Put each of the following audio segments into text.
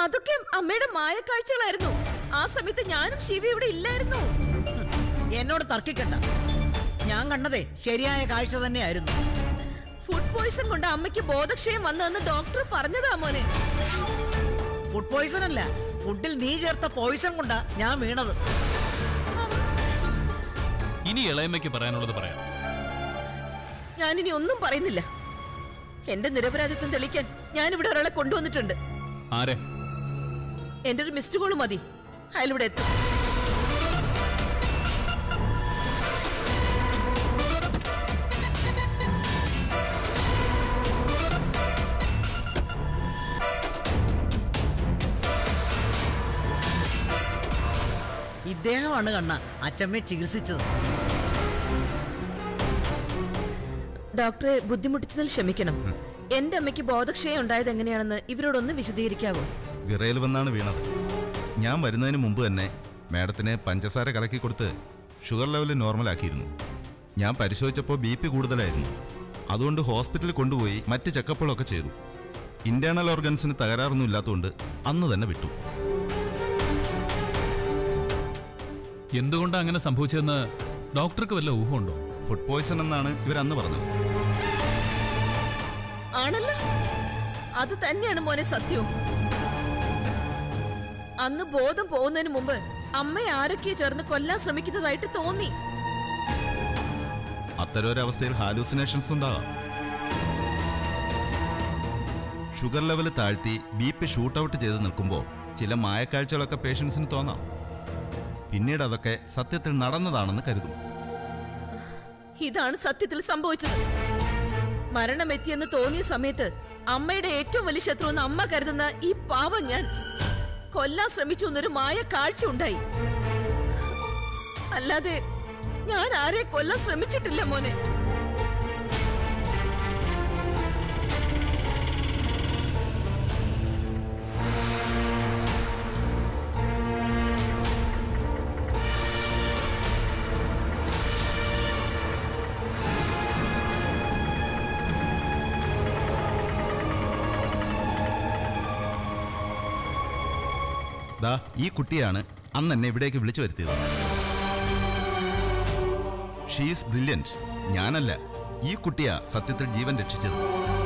അതൊക്കെ അമ്മയുടെ മായക്കാഴ്ചകളായിരുന്നു ആ സമയത്ത് ഞാനും ശിവ ഇവിടെ ഇല്ലായിരുന്നു എന്നോട് തർക്കിക്കണ്ട ഞാൻ കണ്ടതേ ശരിയായ കാഴ്ച തന്നെയായിരുന്നു ഫുഡ് പോയിസൺ കൊണ്ട് അമ്മയ്ക്ക് ബോധക്ഷയം വന്നതെന്ന് ഡോക്ടർ പറഞ്ഞതാ മോനെ ഫുഡ് പോയിസൺ അല്ല ഫുഡിൽ നീ ചേർത്ത പോയിസൺ കൊണ്ടാ ഞാൻ വീണത് ഇനി ഇളയമ്മയ്ക്ക് പറയാനുള്ളത് പറയാം ഞാനിനി ഒന്നും പറയുന്നില്ല എന്റെ നിരപരാധിത്വം തെളിയിക്കാൻ ഞാനിവിടെ ഒരാളെ കൊണ്ടുവന്നിട്ടുണ്ട് ആരെ എന്റെ ഒരു മിസ്ഡ് കോൾ മതി അയാളിവിടെ എത്തും ഇദ്ദേഹമാണ് കണ്ണ അച്ചമ്മയെ ചികിത്സിച്ചത് ഡോക്ടറെ ബുദ്ധിമുട്ടിച്ചതിൽ ക്ഷമിക്കണം എന്റെ അമ്മയ്ക്ക് ബോധക്ഷയം ഉണ്ടായത് എങ്ങനെയാണെന്ന് ഇവരോടൊന്ന് വിശദീകരിക്കാവോ വിറയിൽ വന്നാണ് വീണത് ഞാൻ വരുന്നതിന് മുമ്പ് തന്നെ മാഡത്തിന് പഞ്ചസാര കലക്കി കൊടുത്ത് ഷുഗർ ലെവൽ നോർമലാക്കിയിരുന്നു ഞാൻ പരിശോധിച്ചപ്പോൾ ബി പി കൂടുതലായിരുന്നു അതുകൊണ്ട് ഹോസ്പിറ്റലിൽ കൊണ്ടുപോയി മറ്റ് ചെക്കപ്പുകളൊക്കെ ചെയ്തു ഇന്റേണൽ ഓർഗൻസിന് തകരാറൊന്നും ഇല്ലാത്തതുകൊണ്ട് അന്ന് തന്നെ വിട്ടു എന്തുകൊണ്ടാണ് അങ്ങനെ സംഭവിച്ചതെന്ന് ഡോക്ടർക്ക് വല്ല ഊഹമുണ്ടോ ഫുഡ് പോയ്സൺ എന്നാണ് ഇവർ അന്ന് പറഞ്ഞത് ആണല്ലോ അത് തന്നെയാണ് മോനെ സത്യവും അന്ന് ബോധം പോകുന്നതിന് മുമ്പ് അമ്മയെ ആരൊക്കെ ചേർന്ന് കൊല്ലാൻ ശ്രമിക്കുന്നതായിട്ട് തോന്നി അത്തരൊരവസ്ഥയിൽ ഹാലൂസിനേഷൻസ് ഉണ്ടാകാം ഷുഗർ ലെവൽ താഴ്ത്തി ബി പി ഷൂട്ട് ഔട്ട് ചെയ്ത് നിൽക്കുമ്പോൾ ചില മായക്കാഴ്ചകളൊക്കെ പേഷ്യൻസിന് തോന്നാം പിന്നീട് അതൊക്കെ സത്യത്തിൽ നടന്നതാണെന്ന് കരുതും ഇതാണ് സത്യത്തിൽ സംഭവിച്ചത് മരണമെത്തിയെന്ന് തോന്നിയ സമയത്ത് അമ്മയുടെ ഏറ്റവും വലിയ ശത്രു എന്ന് അമ്മ കരുതുന്ന ഈ പാവം ഞാൻ കൊല്ലാൻ ശ്രമിച്ചു എന്നൊരു മായ കാഴ്ച ഉണ്ടായി അല്ലാതെ ഞാൻ ആരെ കൊല്ലാൻ ശ്രമിച്ചിട്ടില്ല മോനെ ദാ ഈ കുട്ടിയാണ് അന്ന് എന്നെ ഇവിടേക്ക് വിളിച്ചു വരുത്തിയത് ഷീസ് ബ്രില്യൻറ്റ് ഞാനല്ല ഈ കുട്ടിയാ സത്യത്തിൽ ജീവൻ രക്ഷിച്ചത്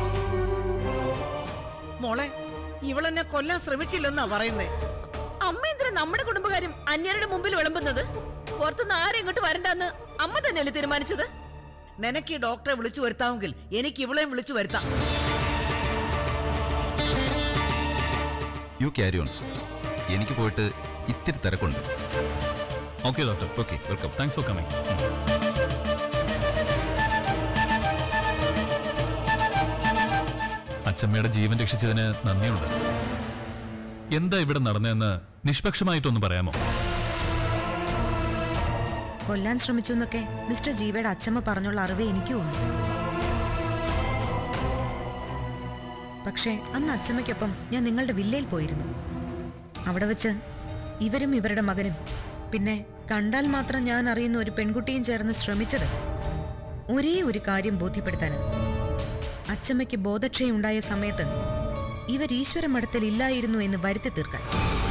മോളെ ഇവളെന്നെ കൊല്ലാൻ ശ്രമിച്ചില്ലെന്നാ പറയുന്നേ അമ്മ എന്തിനാ നമ്മുടെ കുടുംബകാര്യം അന്യരുടെ മുമ്പിൽ വിളമ്പുന്നത് പുറത്തുനിന്ന് ആരും ഇങ്ങോട്ട് വരണ്ടെന്ന് അമ്മ തന്നെയല്ലേ തീരുമാനിച്ചത് നിനക്ക് ഈ ഡോക്ടറെ വിളിച്ചു വരുത്താമെങ്കിൽ എനിക്ക് ഇവളെയും വിളിച്ചു വരുത്താം യു ക്യാരി ഓൺ എനിക്ക് പോയിട്ട് ഇത്തിരി തിരക്കുണ്ട് okay doctor okay welcome thanks for coming അച്ഛമ്മയുടെ ജീവൻ രക്ഷിച്ചതിന് നന്ദിയുണ്ട് എന്താ ഇവിടെ നടന്നതെന്ന് നിഷ്പക്ഷമായിട്ടൊന്ന് പറയാമോ കൊല്ലാൻ ശ്രമിച്ചു എന്നൊക്കെ മിസ്റ്റർ ജീവയുടെ അച്ഛമ്മ പറഞ്ഞുള്ള അറിവേ എനിക്കും ഉള്ളൂ പക്ഷേ അന്ന് അച്ഛമ്മയ്ക്കൊപ്പം ഞാൻ നിങ്ങളുടെ വില്ലയിൽ പോയിരുന്നു അവിടെ വെച്ച് ഇവരും ഇവരുടെ മകനും പിന്നെ കണ്ടാൽ മാത്രം ഞാൻ അറിയുന്ന ഒരു പെൺകുട്ടിയും ചേർന്ന് ശ്രമിച്ചത് ഒരേ ഒരു കാര്യം ബോധ്യപ്പെടുത്താനാണ് അച്ഛമ്മയ്ക്ക് ബോധക്ഷയുണ്ടായ സമയത്ത് ഇവർ ഈശ്വര മഠത്തിൽ ഇല്ലായിരുന്നു എന്ന് വരുത്തി തീർക്കാൻ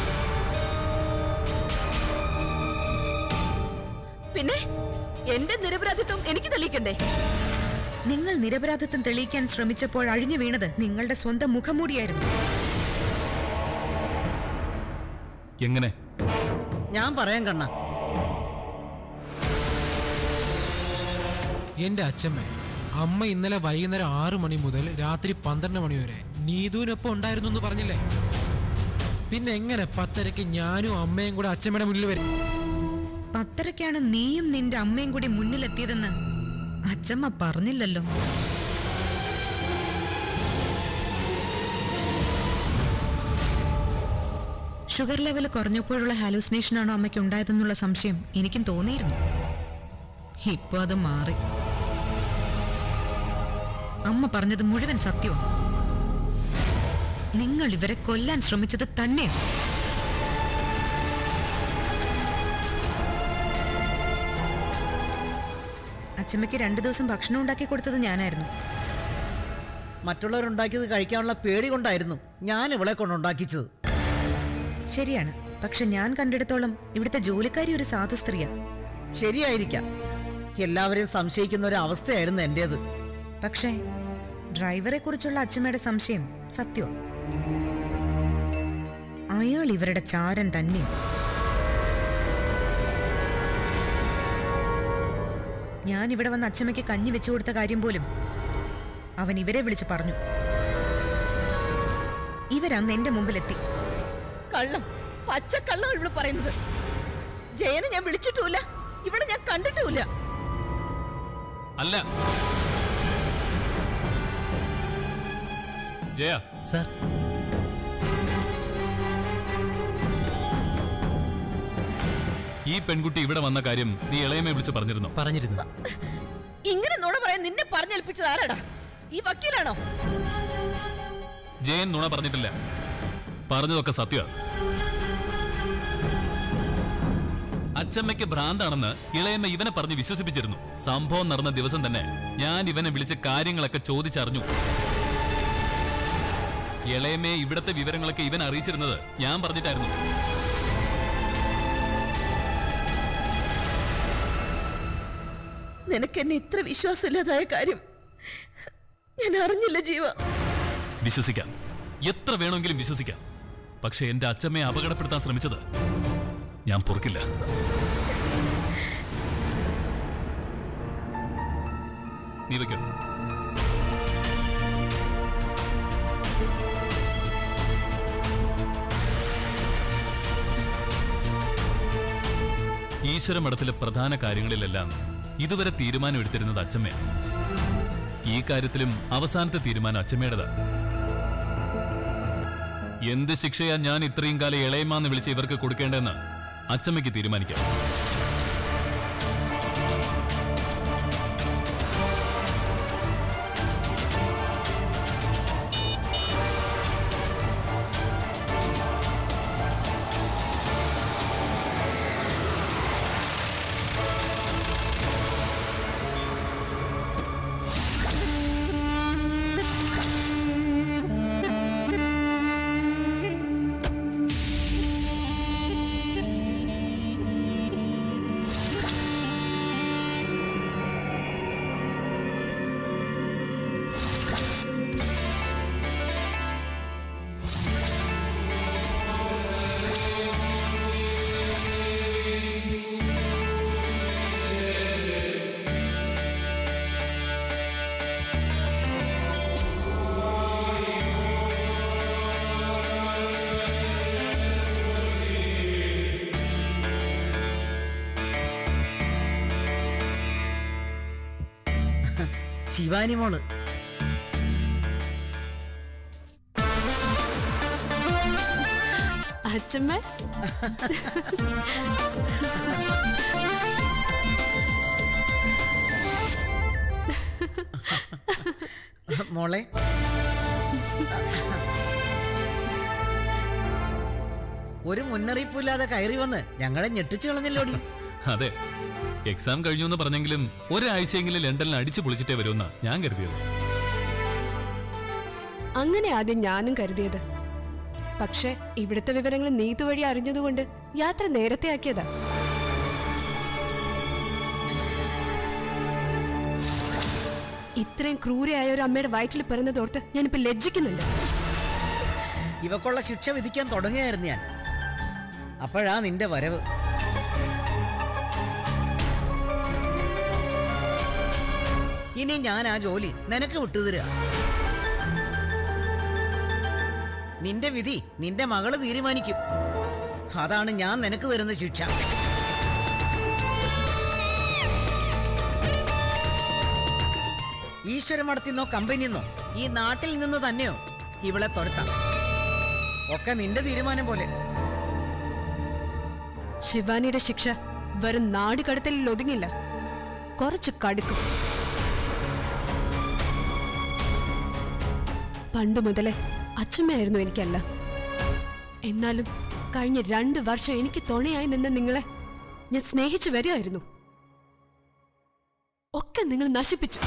പിന്നെ എന്റെ നിരപരാധിത്വം എനിക്ക് തെളിയിക്കണ്ടേ നിങ്ങൾ നിരപരാധിത്വം തെളിയിക്കാൻ ശ്രമിച്ചപ്പോൾ അഴിഞ്ഞു വീണത് നിങ്ങളുടെ സ്വന്തം മുഖംമൂടിയായിരുന്നു എങ്ങനെ ഞാൻ പറയാൻ കണ്ണ എന്റെ അച്ഛമ്മ അമ്മ ഇന്നലെ വൈകുന്നേരം ആറു മണി മുതൽ രാത്രി പന്ത്രണ്ട് മണി വരെ നീതുവിനൊപ്പം ഉണ്ടായിരുന്നു എന്ന് പറഞ്ഞില്ലേ പിന്നെ എങ്ങനെ പത്തരയ്ക്ക് ഞാനും അമ്മയും കൂടെ അച്ഛമ്മയുടെ മുന്നിൽ വരും പത്തരക്കാണ് നീയും നിന്റെ അമ്മയും കൂടി മുന്നിലെത്തിയതെന്ന് അച്ഛമ്മ പറഞ്ഞില്ലല്ലോ ഷുഗർ ലെവൽ കുറഞ്ഞപ്പോഴുള്ള ഹാലൂസിനേഷൻ ആണോ അമ്മയ്ക്ക് ഉണ്ടായതെന്നുള്ള സംശയം എനിക്കും തോന്നിയിരുന്നു ഇപ്പൊ അത് മാറി അമ്മ പറഞ്ഞത് മുഴുവൻ സത്യമാണ് നിങ്ങൾ ഇവരെ കൊല്ലാൻ ശ്രമിച്ചത് തന്നെയാണ് അച്ഛമ്മയ്ക്ക് രണ്ടു ദിവസം ഭക്ഷണം ഉണ്ടാക്കി കൊടുത്തത് ഞാനായിരുന്നു മറ്റുള്ളവരുണ്ടാക്കിയത് കഴിക്കാനുള്ള പേടി കൊണ്ടായിരുന്നു ഞാൻ ഇവളെ കൊണ്ടുണ്ടാക്കിച്ചത് ശരിയാണ് പക്ഷെ ഞാൻ കണ്ടിടത്തോളം ഇവിടുത്തെ ജോലിക്കാരി ഒരു സാധു സ്ത്രീയാ ശരിയായിരിക്കാം എല്ലാവരെയും സംശയിക്കുന്ന ഒരു അവസ്ഥയായിരുന്നു എന്റേത് പക്ഷേ ഡ്രൈവറെ കുറിച്ചുള്ള അച്ഛമ്മയുടെ സംശയം സത്യമാ അയാൾ ഇവരുടെ ചാരൻ തന്നെയാ ഞാൻ ഇവിടെ വന്ന് അച്ഛമ്മയ്ക്ക് കഞ്ഞി വെച്ചു കൊടുത്ത കാര്യം പോലും അവൻ ഇവരെ വിളിച്ച് പറഞ്ഞു ഇവരന്ന് എന്റെ മുമ്പിലെത്തി കള്ളം പച്ചക്കള്ളം ഇവിടെ പറയുന്നത് ജയനെ ഞാൻ വിളിച്ചിട്ടുമില്ല ഇവിടെ ഞാൻ കണ്ടിട്ടുമില്ല അല്ല ജയ സാർ ഈ പെൺകുട്ടി ഇവിടെ വന്ന കാര്യം നീ ഇളയമേ വിളിച്ച് പറഞ്ഞിരുന്നോ പറഞ്ഞിരുന്നു ഇങ്ങനെ നുണ പറയാൻ നിന്നെ പറഞ്ഞേൽപ്പിച്ചത് ആരാടാ ഈ വക്കീലാണോ ജയൻ നുണ പറഞ്ഞിട്ടില്ല പറഞ്ഞതൊക്കെ സത്യമാണ് അച്ചമ്മയ്ക്ക് ഭ്രാന്താണെന്ന് ഇളയമ്മ ഇവനെ പറഞ്ഞ് വിശ്വസിപ്പിച്ചിരുന്നു സംഭവം നടന്ന ദിവസം തന്നെ ഞാൻ ഇവനെ വിളിച്ച് കാര്യങ്ങളൊക്കെ ചോദിച്ചറിഞ്ഞു ഇളയമ്മയെ ഇവിടത്തെ വിവരങ്ങളൊക്കെ ഇവൻ അറിയിച്ചിരുന്നത് ഞാൻ പറഞ്ഞിട്ടായിരുന്നു നിനക്ക് എന്നെ ഇത്ര വിശ്വാസമില്ലാതായ കാര്യം ഞാൻ അറിഞ്ഞില്ല ജീവ വിശ്വസിക്കാം എത്ര വേണമെങ്കിലും വിശ്വസിക്കാം പക്ഷെ എന്റെ അച്ചമ്മയെ അപകടപ്പെടുത്താൻ ശ്രമിച്ചത് ഞാൻ പൊറുക്കില്ല നീ വയ്ക്കോ ഈശ്വരമഠത്തിലെ പ്രധാന കാര്യങ്ങളിലെല്ലാം ഇതുവരെ തീരുമാനമെടുത്തിരുന്നത് അച്ചമ്മയാണ് ഈ കാര്യത്തിലും അവസാനത്തെ തീരുമാനം അച്ചമ്മയുടേതാണ് എന്ത് ശിക്ഷയാ ഞാൻ ഇത്രയും കാലം ഇളയമാന്ന് വിളിച്ച് ഇവർക്ക് കൊടുക്കേണ്ടതെന്ന് അച്ചമ്മയ്ക്ക് തീരുമാനിക്കാം ശിവാനി മോള് അച്ഛമ്മ മോളെ ഒരു മുന്നറിയിപ്പില്ലാതെ കയറി വന്ന് ഞങ്ങളെ ഞെട്ടിച്ചു കളഞ്ഞല്ലോടി അതെ എക്സാം കഴിഞ്ഞു എന്ന് പറഞ്ഞെങ്കിലും ഒരാഴ്ചയെങ്കിലും ലണ്ടനിൽ അടിച്ചു പൊളിച്ചിട്ടേ വരുമെന്നാ ഞാൻ കരുതിയത് അങ്ങനെ ആദ്യം ഞാനും കരുതിയത് പക്ഷെ ഇവിടുത്തെ വിവരങ്ങൾ നീതു വഴി അറിഞ്ഞതുകൊണ്ട് യാത്ര നേരത്തെ ആക്കിയതാ ഇത്രയും ക്രൂരയായ ഒരു അമ്മയുടെ വയറ്റിൽ പിറന്നതോർത്ത് ഞാനിപ്പോ ലജ്ജിക്കുന്നുണ്ട് ഇവക്കുള്ള ശിക്ഷ വിധിക്കാൻ തുടങ്ങുകയായിരുന്നു ഞാൻ അപ്പോഴാ നിന്റെ വരവ് ഇനി ഞാൻ ആ ജോലി നിനക്ക് വിട്ടുതരിക നിന്റെ വിധി നിന്റെ മകള് തീരുമാനിക്കും അതാണ് ഞാൻ നിനക്ക് തരുന്ന ശിക്ഷ ഈശ്വര മടത്തിന്നോ കമ്പനിന്നോ ഈ നാട്ടിൽ നിന്ന് തന്നെയോ ഇവളെ തുരത്താം ഒക്കെ നിന്റെ തീരുമാനം പോലെ ശിവാനിയുടെ ശിക്ഷ വെറും നാട് കടത്തലിൽ ഒതുങ്ങില്ല കുറച്ച് കടുക്കും പണ്ട് മുതലേ അച്ഛമ്മയായിരുന്നു എനിക്കല്ല എന്നാലും കഴിഞ്ഞ രണ്ട് വർഷം എനിക്ക് തുണയായി നിന്ന നിങ്ങളെ ഞാൻ സ്നേഹിച്ചു വരികയായിരുന്നു ഒക്കെ നിങ്ങൾ നശിപ്പിച്ചു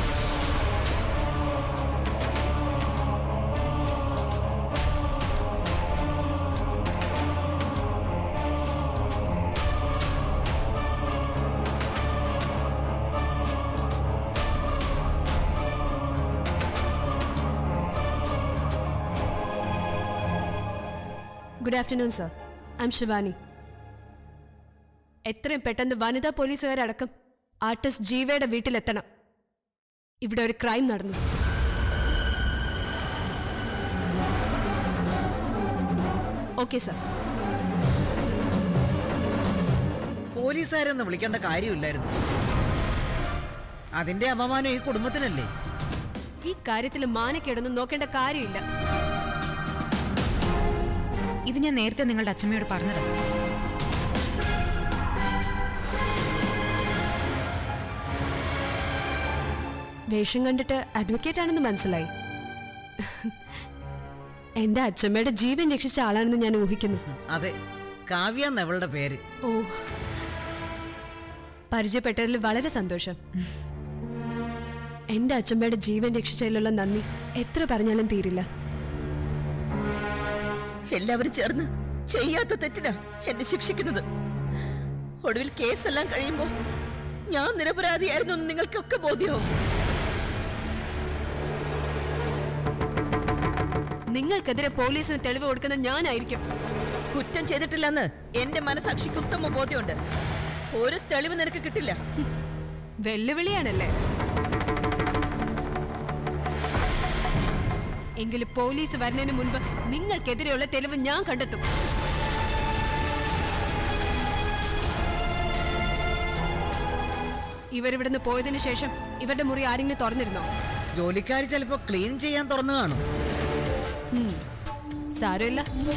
good afternoon sir I'm Shivani എത്രയും പെട്ടെന്ന് വനിതാ പോലീസുകാരടക്കം ആർട്ടിസ്റ്റ് ജീവയുടെ വീട്ടിലെത്തണം ഇവിടെ ഒരു ക്രൈം നടന്നു ഓക്കെ സർ പോലീസുകാരൊന്നും വിളിക്കേണ്ട കാര്യമില്ലായിരുന്നു അതിന്റെ അപമാനം ഈ കുടുംബത്തിനല്ലേ ഈ കാര്യത്തിൽ മാനക്കേടൊന്നും നോക്കേണ്ട കാര്യമില്ല ഇത് ഞാൻ നേരത്തെ നിങ്ങളുടെ അച്ഛമ്മയോട് പറഞ്ഞതാ വേഷം കണ്ടിട്ട് അഡ്വക്കേറ്റ് ആണെന്ന് മനസ്സിലായി എന്റെ അച്ഛമ്മയുടെ ജീവൻ രക്ഷിച്ച ആളാണെന്ന് ഞാൻ ഊഹിക്കുന്നു അതെ കാവ്യ എന്നവളുടെ പേര് ഓ പരിചയപ്പെട്ടതിൽ വളരെ സന്തോഷം എന്റെ അച്ഛമ്മയുടെ ജീവൻ രക്ഷിച്ചതിലുള്ള നന്ദി എത്ര പറഞ്ഞാലും തീരില്ല എല്ലാവരും ചേർന്ന് ചെയ്യാത്ത തെറ്റിനാ എന്നെ ശിക്ഷിക്കുന്നത് ഒടുവിൽ കേസെല്ലാം കഴിയുമ്പോ ഞാൻ നിരപരാധിയായിരുന്നു എന്ന് നിങ്ങൾക്കൊക്കെ ബോധ്യമാവും നിങ്ങൾക്കെതിരെ പോലീസിന് തെളിവ് കൊടുക്കുന്ന ഞാനായിരിക്കും കുറ്റം ചെയ്തിട്ടില്ലെന്ന് എന്റെ മനസാക്ഷിക്ക് ഉത്തമ ബോധ്യമുണ്ട് ഒരു തെളിവ് നിനക്ക് കിട്ടില്ല വെല്ലുവിളിയാണല്ലേ എങ്കിലും പോലീസ് വരുന്നതിന് മുൻപ് നിങ്ങൾക്കെതിരെയുള്ള തെളിവ് ഞാൻ കണ്ടെത്തും ഇവരിവിടുന്ന് പോയതിനു ശേഷം ഇവരുടെ മുറി ആരെങ്കിലും തുറന്നിരുന്നോ ജോലിക്കാർ ചിലപ്പോ ക്ലീൻ ചെയ്യാൻ തുറന്നു കാണും സാരമില്ല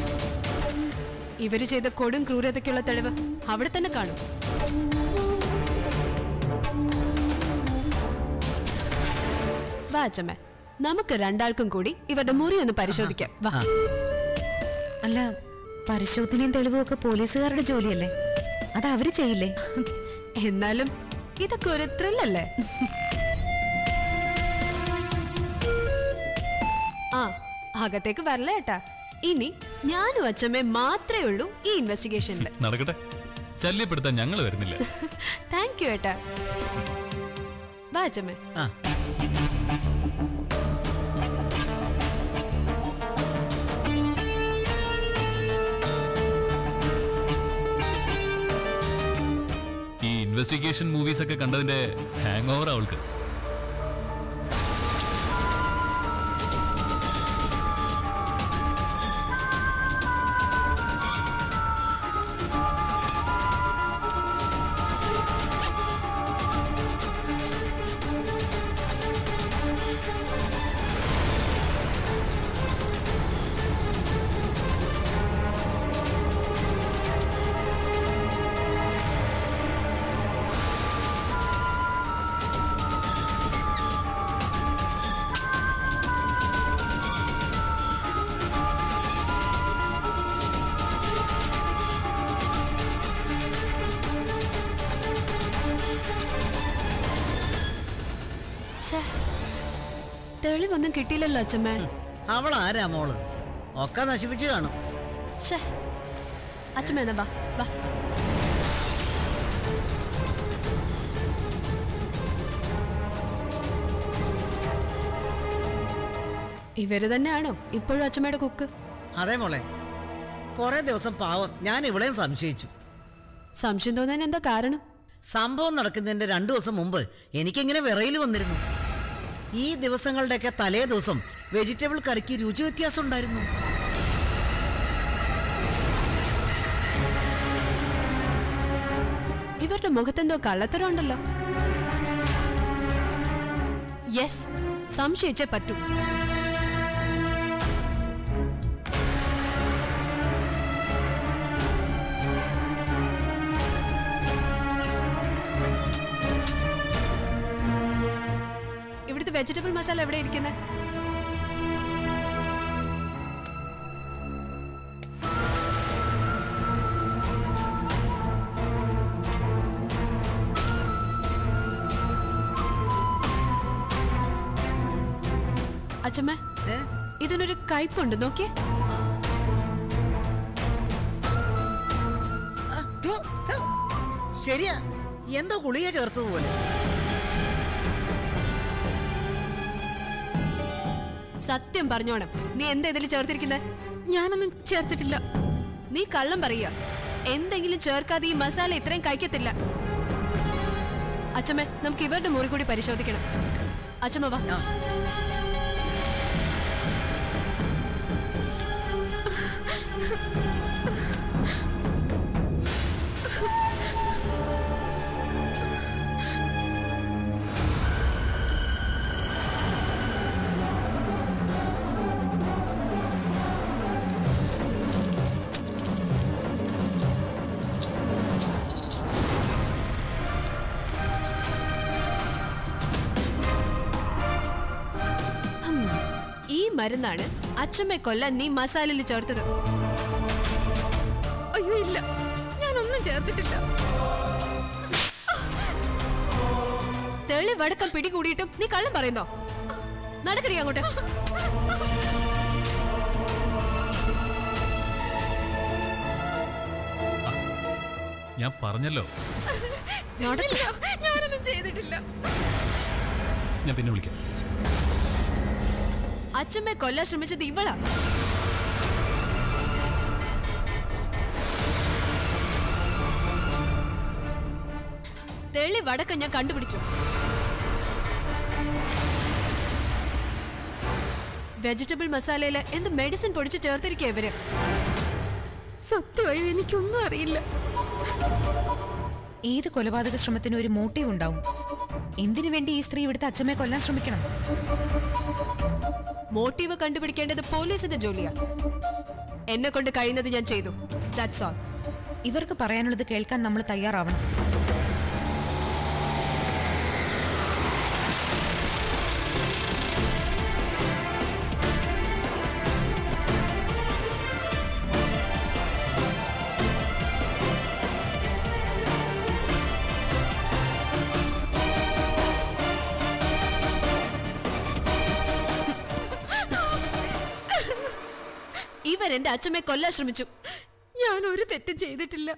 ഇവര് ചെയ്ത കൊടും ക്രൂരതയ്ക്കുള്ള തെളിവ് അവിടെ തന്നെ കാണും വാ അച്ചമ്മ നമുക്ക് രണ്ടാൾക്കും കൂടി ഇവരുടെ മുറി ഒന്ന് പരിശോധിക്കാം വാ അല്ല പരിശോധനയും തെളിവും ഒക്കെ പോലീസുകാരുടെ ജോലിയല്ലേ അത് അവര് ചെയ്യില്ലേ എന്നാലും ഇതൊക്കെ ഒരു ത്രില്ലല്ലേ ആ അകത്തേക്ക് വരല ഏട്ടാ ഇനി ഞാനും അച്ഛമ്മയും മാത്രമേ ഉള്ളൂ ഈ ഇൻവെസ്റ്റിഗേഷനിൽ നടക്കട്ടെ ശല്യപ്പെടുത്താൻ ഞങ്ങൾ വരുന്നില്ല താങ്ക് യു ഏട്ടാ വാ അച്ഛമ്മ ആ ഈ ഇൻവെസ്റ്റിഗേഷൻ മൂവീസ് ഒക്കെ കണ്ടതിന്റെ ഹാങ് ഓവർ അവൾക്ക് ഛേ, തെളിവൊന്നും കിട്ടിയില്ലല്ലോ അച്ഛമ്മ അവൾ ആരാ മോള് ഒക്കെ നശിപ്പിച്ചു കാണും ഛേ, അച്ഛമ്മ എന്നാ വാ വാ ഇവര് തന്നെയാണോ ഇപ്പോഴും അച്ഛമ്മയുടെ കുക്ക് അതെ മോളെ കുറെ ദിവസം പാവം ഞാൻ ഇവളെയും സംശയിച്ചു സംശയം തോന്നാൻ എന്താ കാരണം സംഭവം നടക്കുന്നതിന്റെ രണ്ടു ദിവസം മുമ്പ് എനിക്കിങ്ങനെ വിറയിൽ വന്നിരുന്നു ഈ ദിവസങ്ങളുടെയൊക്കെ തലേ ദിവസം വെജിറ്റബിൾ കറിക്ക് രുചി വ്യത്യാസം ഉണ്ടായിരുന്നു ഇവരുടെ മുഖത്തെന്തോ കള്ളത്തരം ഉണ്ടല്ലോ യെസ് സംശയിച്ചേ പറ്റൂ ഇവിടുത്തെ വെജിറ്റബിൾ മസാല എവിടെ ഇരിക്കുന്നത് അച്ഛമ്മ ഏ? ഇതിനൊരു കയ്പുണ്ട് നോക്കിയേ ആ, ഥു, ഥു. ശരിയാ എന്തോ ഗുളിക ചേർത്തതുപോലെ സത്യം പറഞ്ഞോണം നീ എന്താ ഇതിൽ ചേർത്തിരിക്കുന്നത് ഞാനൊന്നും ചേർത്തിട്ടില്ല നീ കള്ളം പറയുക എന്തെങ്കിലും ചേർക്കാതെ ഈ മസാല ഇത്രയും കഴിക്കത്തില്ല അച്ഛമ്മ നമുക്ക് ഇവരുടെ മുറി കൂടി പരിശോധിക്കണം അച്ഛമ്മ വാ ആ. ഹും, ഈ മരുന്നാണ് അച്ഛമ്മയെ കൊല്ലാൻ നീ മസാലയിൽ ചേർത്തത് അയ്യോ ഇല്ല ഞാനൊന്നും ചേർത്തിട്ടില്ല തെളിവടക്കം പിടികൂടിയിട്ടും നീ കള്ളം പറയുന്നോ നടക്കടി അങ്ങോട്ട് ഞാൻ പറഞ്ഞല്ലോ നടക്ക്. ഞാനൊന്നും ചെയ്തിട്ടില്ല ഞാൻ പിന്നെ വിളിക്കാം അച്ഛമ്മയെ കൊല്ലാൻ ശ്രമിച്ചത് ഇവളാ തെളിവടക്കം ഞാൻ കണ്ടുപിടിച്ചു വെജിറ്റബിൾ മസാലയില് എന്ത് മെഡിസിൻ പൊടിച്ച് ചേർത്തിരിക്കുക ഇവര് സത്യമായി എനിക്കൊന്നും അറിയില്ല ഏത് കൊലപാതക ശ്രമത്തിനും ഒരു മോട്ടീവ് ഉണ്ടാവും എന്തിനു വേണ്ടി ഈ സ്ത്രീ ഇവിടുത്തെ അച്ഛമ്മയെ കൊല്ലാൻ ശ്രമിക്കണം മോട്ടീവ് കണ്ടുപിടിക്കേണ്ടത് പോലീസിന്റെ ജോലിയാ എന്നെ കൊണ്ട് കഴിയുന്നത് ഞാൻ ചെയ്തു ദാറ്റ്സ് ഓൾ ഇവർക്ക് പറയാനുള്ളത് കേൾക്കാൻ നമ്മൾ തയ്യാറാവണം ഇവരെന്റെ അച്ഛമ്മയെ കൊല്ലാൻ ശ്രമിച്ചു ഞാൻ ഒരു തെറ്റും ചെയ്തിട്ടില്ല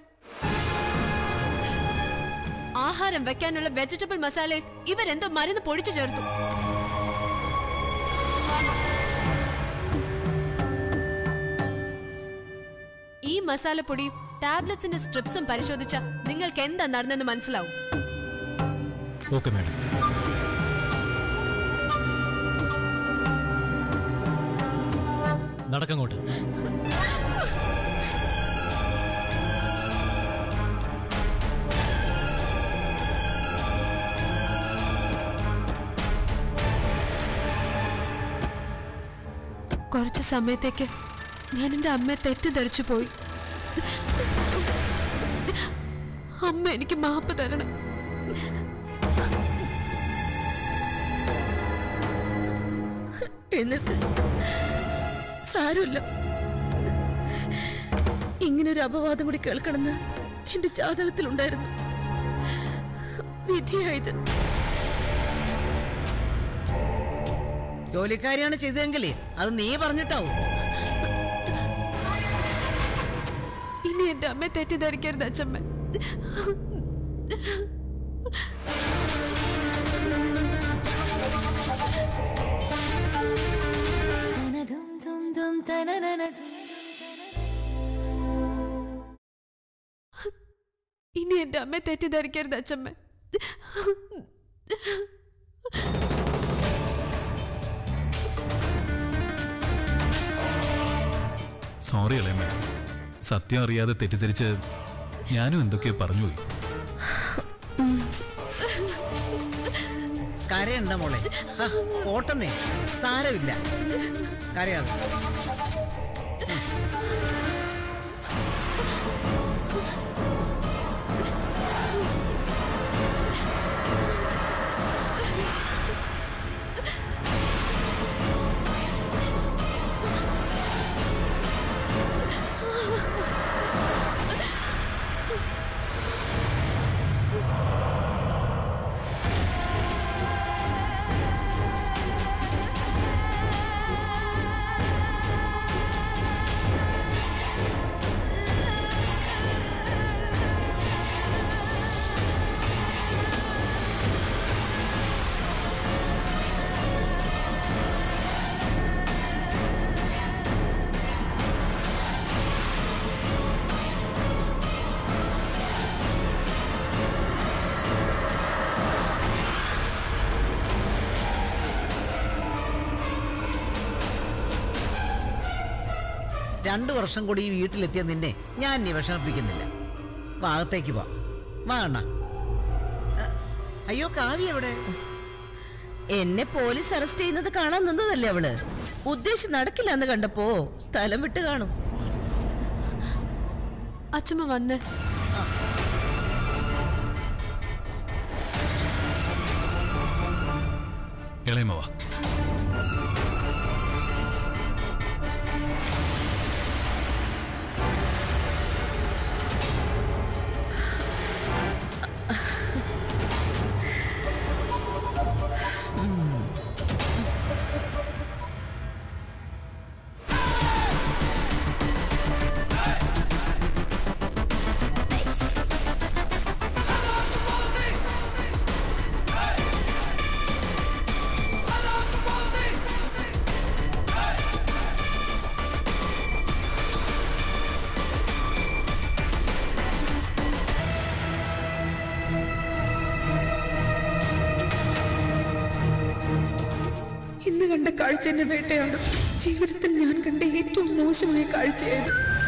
ആഹാരം വെക്കാനുള്ള വെജിറ്റബിൾ മസാലയിൽ ഇവരെന്തോ മരുന്ന് പൊടിച്ചു ചേർത്തു ഈ മസാലപ്പൊടിയും ടാബ്ലറ്റ്സിന്റെ സ്ട്രിപ്സും പരിശോധിച്ച നിങ്ങൾക്ക് എന്താ നടന്നെന്ന് മനസ്സിലാവും ഓക്കെ മാഡം നടക്കങ്ങോട്ട് കുറച്ച് സമയത്തേക്ക് ഞാൻ എൻ്റെ അമ്മയെ തെറ്റിദ്ധരിച്ചു പോയി അമ്മ എനിക്ക് മാപ്പ് തരണം എഴുന്നേൽക്ക് സാരമില്ല ഇങ്ങനൊരു അപവാദം കൂടി കേൾക്കണമെന്ന് എന്റെ ജാതകത്തിലുണ്ടായിരുന്നു വിധിയായത് ജോലിക്കാരിയാണ് ചെയ്തതെങ്കിലേ അത് നീ പറഞ്ഞിട്ടാവും ഇനി എൻ്റെ അമ്മയെ തെറ്റിദ്ധരിക്കരുത് അച്ഛമ്മ ഇനി എൻ്റെ അമ്മയെ തെറ്റിദ്ധരിക്കരുത് അച്ഛമ്മ സോറി ഇളയമ്മ സത്യം അറിയാതെ തെറ്റിദ്ധരിച്ച് ഞാനും എന്തൊക്കെയോ പറഞ്ഞുപോയി കരയണ്ട മോളെ ആ, പോട്ടെന്നേ സാരമില്ല കരയാതെ രണ്ടു വർഷം കൂടി ഈ വീട്ടിലെത്തിയ നിന്നെ ഞാൻ ഇനി വിഷമിപ്പിക്കുന്നില്ല ഭാഗത്തേക്ക് പോ വാ അണ്ണ അയ്യോ കാവ്യ എവിടെ എന്നെ പോലീസ് അറസ്റ്റ് ചെയ്യുന്നത് കാണാൻ നിന്നതല്ലേ അവള് ഉദ്ദേശം നടക്കില്ല എന്ന് കണ്ടപ്പോ സ്ഥലം വിട്ട് കാണും അച്ഛമ്മ വന്ന് ഇളയമ്മ വാ ഇന്ന് കണ്ട കാഴ്ച എന്നെ വേട്ടയാണ് ജീവിതത്തിൽ ഞാൻ കണ്ട ഏറ്റവും മോശമായ കാഴ്ചയായത്